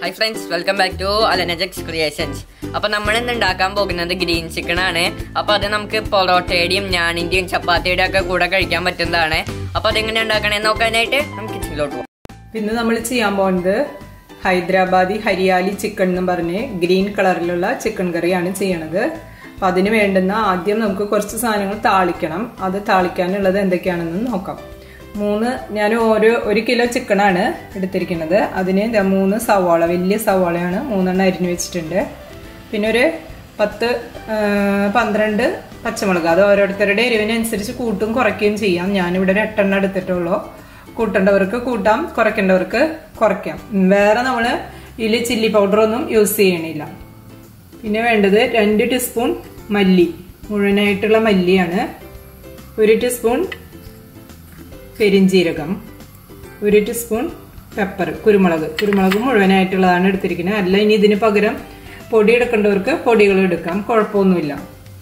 hi friends welcome back to അലനജക്സ് creations അപ്പോൾ നമ്മൾ ഇന്ന് ഉണ്ടാക്കാൻ പോകുന്നത് ഗ്രീൻ ചിക്കൻ ആണ് അപ്പോൾ അത് നമുക്ക് പൊറോട്ടയുടെയും ഞാനിൻ്റെയും ചപ്പാത്തിയുടെയും ഒക്കെ കൂടെ കഴിക്കാൻ പറ്റുന്നതാണ് അപ്പോൾ അതെങ്ങനെ ഉണ്ടാക്കണേന്ന് നോക്കാനായിട്ട് നമുക്ക് കിച്ചണിലോട്ട് പോകാം ഇന്ന് നമ്മൾ ചെയ്യാൻ പോകുന്നത് ഹൈദരാബാദി ഹരിയാലി ചിക്കൻ എന്ന് പറഞ്ഞ് ഗ്രീൻ കളറിലുള്ള ചിക്കൻ കറിയാണ് ചെയ്യണത് അപ്പം അതിന് വേണ്ടുന്ന ആദ്യം നമുക്ക് കുറച്ച് സാധനങ്ങൾ താളിക്കണം അത് താളിക്കാനുള്ളത് എന്തൊക്കെയാണെന്ന് നോക്കാം മൂന്ന് ഞാൻ ഓരോ ഒരു കിലോ ചിക്കനാണ് എടുത്തിരിക്കുന്നത് അതിന് ദാ മൂന്ന് സവാള വലിയ സവാളയാണ് മൂന്നെണ്ണം അരിഞ്ഞു വെച്ചിട്ടുണ്ട് പിന്നെ ഒരു പത്ത് ആ, പന്ത്രണ്ട് പച്ചമുളക് അത് ഓരോരുത്തരുടെ എരിവിനനുസരിച്ച് കൂട്ടും കുറയ്ക്കുകയും ചെയ്യാം ഞാനിവിടെ ഒരു എട്ടെണ്ണം എടുത്തിട്ടുള്ളൂ കൂട്ടേണ്ടവർക്ക് കൂട്ടാം കുറയ്ക്കേണ്ടവർക്ക് കുറയ്ക്കാം ഉം, വേറെ നമ്മൾ ഇതിൽ ചില്ലി പൗഡർ ഒന്നും യൂസ് ചെയ്യണില്ല പിന്നെ വേണ്ടത് രണ്ട് ടീസ്പൂൺ മല്ലി മുഴുവനായിട്ടുള്ള മല്ലിയാണ് ഒരു ടീസ്പൂൺ പെരിഞ്ജീരകം ഒരു ടീസ്പൂൺ പെപ്പർ കുരുമുളക് കുരുമുളക് മുഴുവനായിട്ടുള്ളതാണ് എടുത്തിരിക്കുന്നത് അല്ല ഇനി ഇതിന് പകരം പൊടി എടുക്കേണ്ടവർക്ക് പൊടികൾ എടുക്കാം കുഴപ്പമൊന്നുമില്ല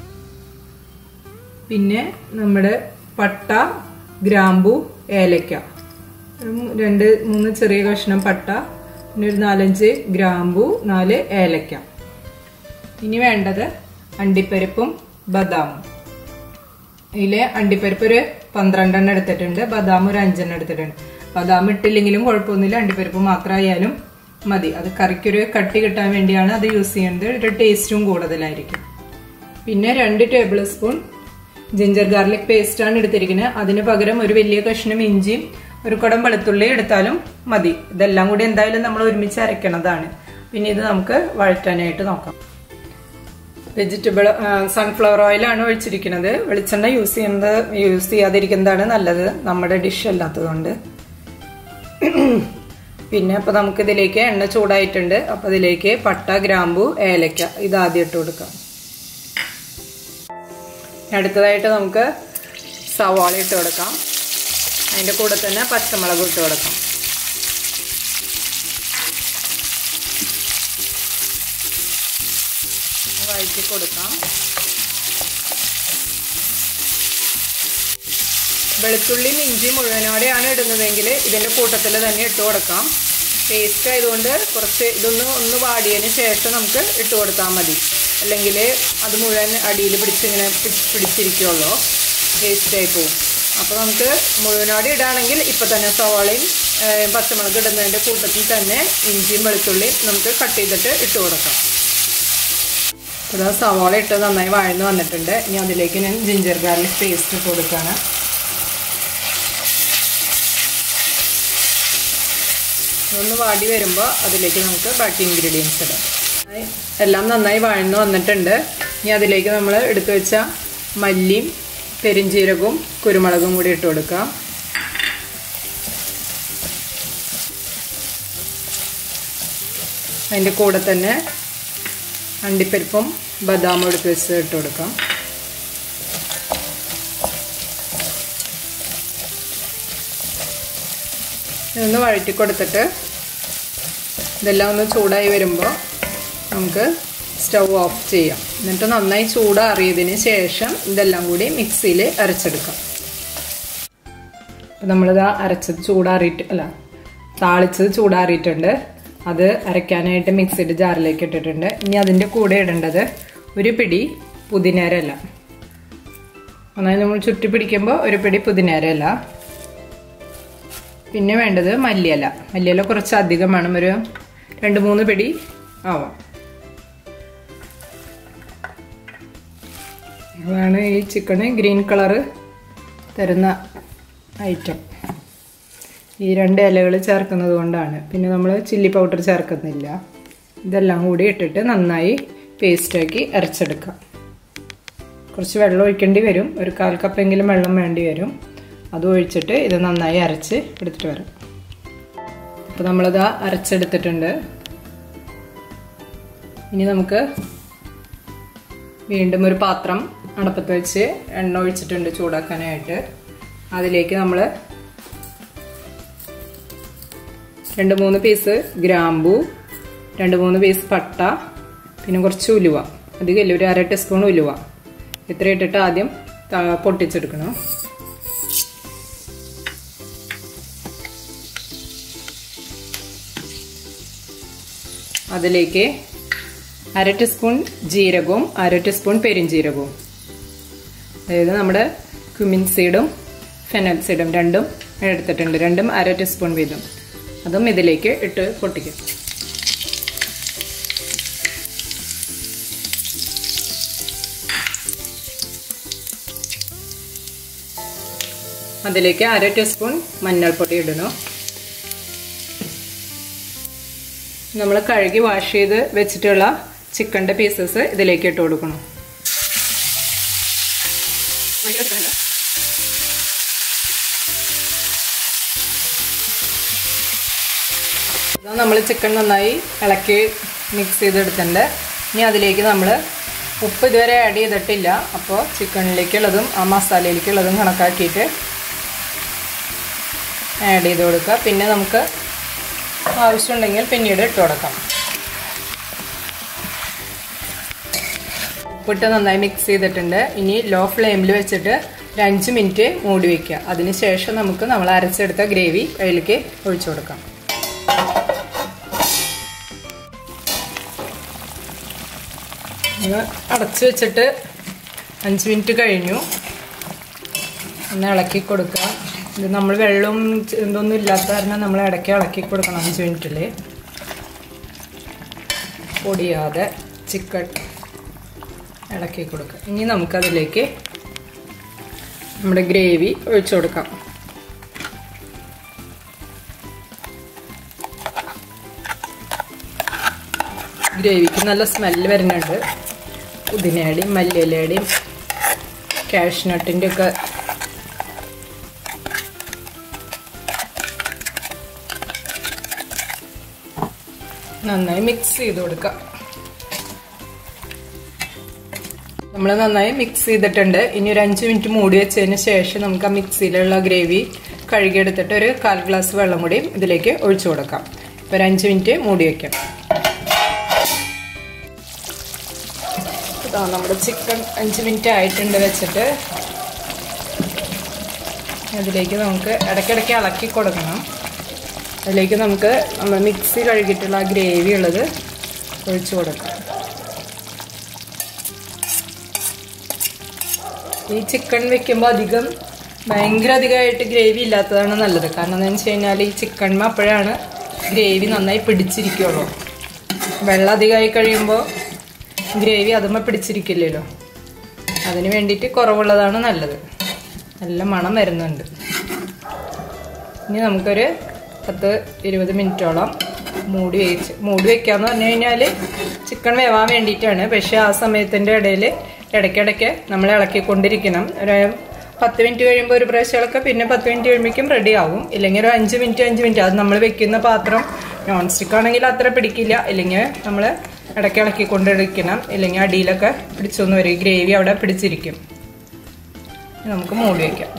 പിന്നെ നമ്മുടെ പട്ട ഗ്രാമ്പു ഏലക്ക ഒരു മൂ- രണ്ട് മൂന്ന് ചെറിയ കഷ്ണം പട്ട പിന്നെ ഒരു നാലഞ്ച് ഗ്രാമ്പു നാല് ഏലക്ക ഇനി വേണ്ടത് അണ്ടിപ്പരിപ്പും ബദാമും ഇതില് അണ്ടിപ്പരിപ്പ് ഒരു പന്ത്രണ്ടെണ്ണം എടുത്തിട്ടുണ്ട് ബദാം ഒരു അഞ്ചെണ്ണം എടുത്തിട്ടുണ്ട് ബദാം ഇട്ടില്ലെങ്കിലും കുഴപ്പമൊന്നുമില്ല അണ്ടിപ്പരിപ്പ് മാത്രമായാലും മതി അത് കറിക്കൊരു കട്ടി കിട്ടാൻ വേണ്ടിയാണ് അത് യൂസ് ചെയ്യുന്നത് ഒരു ടേസ്റ്റും കൂടുതലായിരിക്കും പിന്നെ രണ്ട് tablespoon ginger garlic paste ആണ് എടുത്തിരിക്കുന്നത് അതിന് പകരം ഒരു വലിയ കഷ്ണം ഇഞ്ചിയും ഒരു കുടം വെളുത്തുള്ളി എടുത്താലും മതി ഇതെല്ലാം കൂടി എന്തായാലും നമ്മൾ ഒരുമിച്ച് അരയ്ക്കണതാണ് പിന്നെ ഇത് നമുക്ക് വഴറ്റാനായിട്ട് നോക്കാം വെജിറ്റബിൾ സൺഫ്ലവർ ഓയിലാണ് ഒഴിച്ചിരിക്കുന്നത് വെളിച്ചെണ്ണ യൂസ് ചെയ്യുന്നത് യൂസ് ചെയ്യാതിരിക്കുന്നതാണ് നല്ലത് നമ്മുടെ ഡിഷ് അല്ലാത്തതുകൊണ്ട് പിന്നെ അപ്പോൾ നമുക്ക് ഇതിലേക്ക് എണ്ണ ചൂടായിട്ടുണ്ട് അപ്പോൾ ഇതിലേക്ക് പട്ട ഗ്രാമ്പു ഏലക്ക ഇത് ആദ്യം ഇട്ട് കൊടുക്കാം അടുത്തതായിട്ട് നമുക്ക് സവാള ഇട്ട് കൊടുക്കാം അതിൻ്റെ കൂടെ തന്നെ പച്ചമുളക് ഇട്ട് കൊടുക്കാം വഴറ്റി കൊടുക്കാം വെളുത്തുള്ളിയും ഇഞ്ചി മുഴുവനോടെയാണ് ഇടുന്നതെങ്കിൽ ഇതിൻ്റെ കൂട്ടത്തിൽ തന്നെ ഇട്ട് കൊടുക്കാം പേസ്റ്റ് ആയതുകൊണ്ട് കുറച്ച് ഇതൊന്ന് ഒന്ന് വാടിയതിന് ശേഷം നമുക്ക് ഇട്ട് കൊടുത്താൽ മതി അല്ലെങ്കിൽ അത് മുഴുവൻ അടിയിൽ പിടിച്ചിങ്ങനെ പി- പിടിച്ചിരിക്കുള്ളൂ വേസ്റ്റ് ആയി പോകും അപ്പോൾ നമുക്ക് മുഴുവനോടെ ഇടുകയാണെങ്കിൽ ഇപ്പം തന്നെ സവാളയും ഏഹ്, പച്ചമുളക് ഇടുന്നതിൻ്റെ കൂട്ടത്തിൽ തന്നെ ഇഞ്ചിയും വെളുത്തുള്ളിയും നമുക്ക് കട്ട് ചെയ്തിട്ട് ഇട്ട് കൊടുക്കാം അപ്പോൾ ആ സവാള ഇട്ട് നന്നായി വഴന്ന് വന്നിട്ടുണ്ട് ഇനി അതിലേക്ക് ഞാൻ ജിഞ്ചർ ഗാർലിക് പേസ്റ്റ് ഇട്ട് കൊടുക്കുകയാണ് ഒന്ന് വാടി വരുമ്പോൾ അതിലേക്ക് നമുക്ക് ബാക്കി ഇൻഗ്രീഡിയൻസ് ഇടാം നന്നായി- എല്ലാം നന്നായി വഴന്ന് വന്നിട്ടുണ്ട് ഇനി അതിലേക്ക് നമ്മൾ എടുത്തു വെച്ച മല്ലിയും പെരിഞ്ജീരകവും കുരുമുളകും കൂടി ഇട്ട് കൊടുക്കാം അതിൻ്റെ കൂടെ തന്നെ അണ്ടിപ്പരിപ്പും ബദാമും എടുത്ത് വെച്ച് ഇട്ട് കൊടുക്കാം ഇതൊന്ന് വഴറ്റി കൊടുത്തിട്ട് ഇതെല്ലാം ഒന്ന് ചൂടായി വരുമ്പോൾ നമുക്ക് സ്റ്റൗ ഓഫ് ചെയ്യാം എന്നിട്ട് നന്നായി ചൂടാറിയതിന് ശേഷം ഇതെല്ലാം കൂടി മിക്സിയിൽ അരച്ചെടുക്കാം അപ്പം നമ്മളിത് അരച്ചത് ചൂടാറിയിട്ട് അല്ല താളിച്ചത് ചൂടാറിയിട്ടുണ്ട് അത് അരയ്ക്കാനായിട്ട് മിക്സിയുടെ ജാറിലേക്ക് ഇട്ടിട്ടുണ്ട് ഇനി അതിൻ്റെ കൂടെ ഇടേണ്ടത് ഒരു പിടി പുതിനേരല്ല നന്നായി നമ്മൾ ചുറ്റി പിടിക്കുമ്പോൾ ഒരു പിടി പുതിനേരല്ല പിന്നെ വേണ്ടത് മല്ലിയില മല്ലിയില കുറച്ച് അധികം വേണം ഒരു രണ്ട് മൂന്ന് പിടി ആവാം അതാണ് ഈ ചിക്കന് ഗ്രീൻ കളറ് തരുന്ന ഐറ്റം ഈ രണ്ട് ഇലകൾ ചേർക്കുന്നത് കൊണ്ടാണ് പിന്നെ നമ്മൾ ചില്ലി പൗഡർ ചേർക്കുന്നില്ല ഇതെല്ലാം കൂടി ഇട്ടിട്ട് നന്നായി പേസ്റ്റാക്കി അരച്ചെടുക്കാം കുറച്ച് വെള്ളം ഒഴിക്കേണ്ടി വരും ഒരു കാൽ കപ്പെങ്കിലും വെള്ളം വേണ്ടി വരും അത് ഒഴിച്ചിട്ട് ഇത് നന്നായി അരച്ച് എടുത്തിട്ട് വരാം അപ്പോൾ നമ്മളിത് അരച്ചെടുത്തിട്ടുണ്ട് ഇനി നമുക്ക് വീണ്ടും ഒരു പാത്രം അടപ്പത്ത് വെച്ച് എണ്ണ ഒഴിച്ചിട്ടുണ്ട് ചൂടാക്കാനായിട്ട് അതിലേക്ക് നമ്മൾ രണ്ട് മൂന്ന് പീസ് ഗ്രാമ്പു രണ്ട് മൂന്ന് പീസ് പട്ട പിന്നെ കുറച്ച് ഉലുവ അധികമില്ല ഒരു അര ടീസ്പൂൺ ഉലുവ ഇത്ര ഇട്ടിട്ട് ആദ്യം ത- പൊട്ടിച്ചെടുക്കണം അതിലേക്ക് അര ടീസ്പൂൺ ജീരകവും അര ടീസ്പൂൺ പെരിഞ്ജീരകവും അതായത് നമ്മുടെ ക്യുമിൻ സീഡും ഫെനൽ സീഡും രണ്ടും എടുത്തിട്ടുണ്ട് രണ്ടും അര ടീസ്പൂൺ വീതം അതും ഇതിലേക്ക് ഇട്ട് പൊട്ടിക്കും അതിലേക്ക് അര ടീസ്പൂൺ മഞ്ഞൾപ്പൊടി ഇടണു നമ്മൾ കഴുകി വാഷ് ചെയ്ത് വെച്ചിട്ടുള്ള ചിക്കൻ്റെ പീസസ് ഇതിലേക്ക് ഇട്ട് കൊടുക്കണം നമ്മൾ ചിക്കൻ നന്നായി ഇളക്കി മിക്സ് ചെയ്തെടുത്തിട്ടുണ്ട് ഇനി അതിലേക്ക് നമ്മൾ ഉപ്പ് ഇതുവരെ ആഡ് ചെയ്തിട്ടില്ല അപ്പോൾ ചിക്കനിലേക്കുള്ളതും ആ മസാലയിലേക്കുള്ളതും കണക്കാക്കിയിട്ട് ആഡ് ചെയ്ത് കൊടുക്കുക പിന്നെ നമുക്ക് ആവശ്യമുണ്ടെങ്കിൽ പിന്നീട് ഇട്ട് കൊടുക്കാം ഉപ്പിട്ട് നന്നായി മിക്സ് ചെയ്തിട്ടുണ്ട് ഇനി ലോ ഫ്ലെയിമിൽ വെച്ചിട്ട് ഒരു അഞ്ച് മിനിറ്റ് മൂടി വയ്ക്കുക അതിനുശേഷം നമുക്ക് നമ്മൾ അരച്ചെടുത്ത ഗ്രേവി അതിലേക്ക് ഒഴിച്ചു കൊടുക്കാം ഒന്ന് അടച്ചു വെച്ചിട്ട് അഞ്ച് മിനിറ്റ് കഴിഞ്ഞു ഒന്ന് ഇളക്കി കൊടുക്കുക ഇത് നമ്മൾ വെള്ളവും ഇതൊന്നും ഇല്ലാത്ത കാരണം നമ്മൾ ഇടയ്ക്ക് ഇളക്കി കൊടുക്കണം അഞ്ച് മിനിറ്റിൽ പൊടിയാതെ ചിക്കൻ ഇളക്കി കൊടുക്കുക ഇനി നമുക്കതിലേക്ക് നമ്മുടെ ഗ്രേവി ഒഴിച്ചു കൊടുക്കാം ഗ്രേവിക്ക് നല്ല സ്മെല്ല് വരുന്നുണ്ട് പുതിനയുടെയും മല്ലിയിലയുടെയും കാഷ്നട്ടിൻ്റെ ഒക്കെ നന്നായി മിക്സ് ചെയ്ത് കൊടുക്കാം നമ്മൾ നന്നായി മിക്സ് ചെയ്തിട്ടുണ്ട് ഇനി ഒരു അഞ്ച് മിനിറ്റ് മൂടി വെച്ചതിന് ശേഷം നമുക്ക് ആ മിക്സിയിലുള്ള ഗ്രേവി കഴുകിയെടുത്തിട്ട് ഒരു കാൽ ഗ്ലാസ് വെള്ളം കൂടി ഇതിലേക്ക് ഒഴിച്ചു കൊടുക്കാം ഇപ്പോൾ ഒരു അഞ്ച് മിനിറ്റ് മൂടി വയ്ക്കാം ഇതാ നമ്മുടെ ചിക്കൻ അഞ്ച് മിനിറ്റ് ആയിട്ടുണ്ട് വെച്ചിട്ട് അതിലേക്ക് നമുക്ക് ഇടയ്ക്കിടയ്ക്ക് ഇളക്കി കൊടുക്കണം അതിലേക്ക് നമുക്ക് നമ്മൾ മിക്സി കഴുകിയിട്ടുള്ള ആ ഗ്രേവി ഉള്ളത് ഒഴിച്ചു കൊടുക്കാം ഈ ചിക്കൻ വെക്കുമ്പോൾ അധികം ഭയങ്കര അധികമായിട്ട് ഗ്രേവി ഇല്ലാത്തതാണ് നല്ലത് കാരണം എന്താണെന്ന് വെച്ച് കഴിഞ്ഞാൽ ഈ ചിക്കൻ അപ്പോഴാണ് ഗ്രേവി നന്നായി പിടിച്ചിരിക്കുള്ളൂ വെള്ളം അധികമായി കഴിയുമ്പോൾ ഗ്രേവി അതുമ്മ പിടിച്ചിരിക്കില്ലല്ലോ അതിന് വേണ്ടിയിട്ട് കുറവുള്ളതാണ് നല്ലത് നല്ല മണം വരുന്നുണ്ട് ഇനി നമുക്കൊരു പത്ത് ഇരുപത് മിനിറ്റോളം മൂടി വെച്ച് മൂടി വെക്കാന്ന് പറഞ്ഞു കഴിഞ്ഞാൽ ചിക്കൻ വേവാൻ വേണ്ടിയിട്ടാണ് പക്ഷെ ആ സമയത്തിൻ്റെ ഇടയിൽ ഇടയ്ക്കിടയ്ക്ക് നമ്മൾ ഇളക്കിക്കൊണ്ടിരിക്കണം ഒരു പത്ത് മിനിറ്റ് കഴിയുമ്പോൾ ഒരു പ്രാവശ്യം ഇളക്കുക പിന്നെ പത്ത് മിനിറ്റ് കഴിയുമ്പോഴേക്കും റെഡി ആവും ഇല്ലെങ്കിൽ ഒരു അഞ്ച് മിനിറ്റ് അഞ്ച് മിനിറ്റ് അത് നമ്മൾ വെക്കുന്ന പാത്രം നോൺ സ്റ്റിക്ക് ആണെങ്കിൽ അത്ര പിടിക്കില്ല ഇല്ലെങ്കിൽ നമ്മൾ ഇടയ്ക്ക് ഇളക്കിക്കൊണ്ടിരിക്കണം ഇല്ലെങ്കിൽ അടിയിലൊക്കെ പിടിച്ചൊന്ന് വരും ഗ്രേവി അവിടെ പിടിച്ചിരിക്കും നമുക്ക് മൂടി വയ്ക്കാം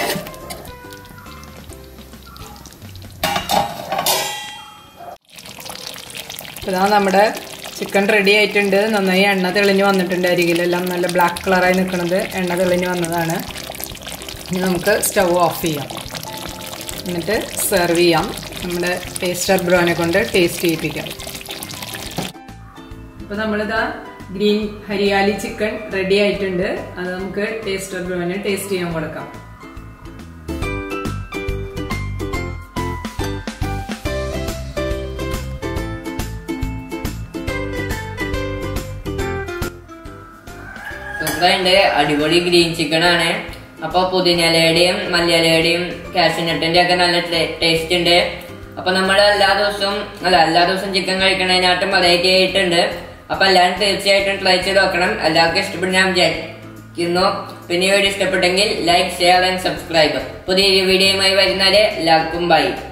ഇതാ നമ്മുടെ ചിക്കൻ റെഡി ആയിട്ടുണ്ട് നന്നായി എണ്ണ തെളിഞ്ഞ് വന്നിട്ടുണ്ട് അരികിലെല്ലാം നല്ല ബ്ലാക്ക് കളറായി നിൽക്കുന്നത് എണ്ണ തെളിഞ്ഞ് വന്നതാണ് ഇനി നമുക്ക് സ്റ്റവ് ഓഫ് ചെയ്യാം എന്നിട്ട് സെർവ് ചെയ്യാം നമ്മുടെ ടേസ്റ്റർ ബ്രോനെ കൊണ്ട് ടേസ്റ്റ് ചെയ്യിപ്പിക്കാം അപ്പോൾ നമ്മളിതാ ഗ്രീൻ ഹരിയാലി ചിക്കൻ റെഡി ആയിട്ടുണ്ട് അത് നമുക്ക് ടേസ്റ്റർ ബ്രോന് ടേസ്റ്റ് ചെയ്യാൻ കൊടുക്കാം സൂപ്പറുണ്ട് അടിപൊളി ഗ്രീൻ ചിക്കൻ ആണ് അപ്പൊ പുതിനയിലയുടെയും മല്ലിയിലയുടെയും കാഷ്യൂനട്ടിന്റെ ഒക്കെ നല്ല ടേസ്റ്റ് ഉണ്ട് അപ്പൊ നമ്മൾ എല്ലാ ദിവസവും അല്ല എല്ലാ ദിവസവും ചിക്കൻ കഴിക്കണതിനായിട്ടും വെറൈറ്റി ആയിട്ടുണ്ട് അപ്പൊ എല്ലാവരും തീർച്ചയായിട്ടും ട്രൈ ചെയ്ത് നോക്കണം എല്ലാവർക്കും ഇഷ്ടപ്പെടും ഞാൻ വിചാരിക്കുന്നു പിന്നെ ഈ വീഡിയോ ഇഷ്ടപ്പെട്ടെങ്കിൽ ലൈക്ക് ഷെയർ ആൻഡ് സബ്സ്ക്രൈബ് പുതിയൊരു വീഡിയോയുമായി വരുന്നാല് എല്ലാവർക്കും ബൈ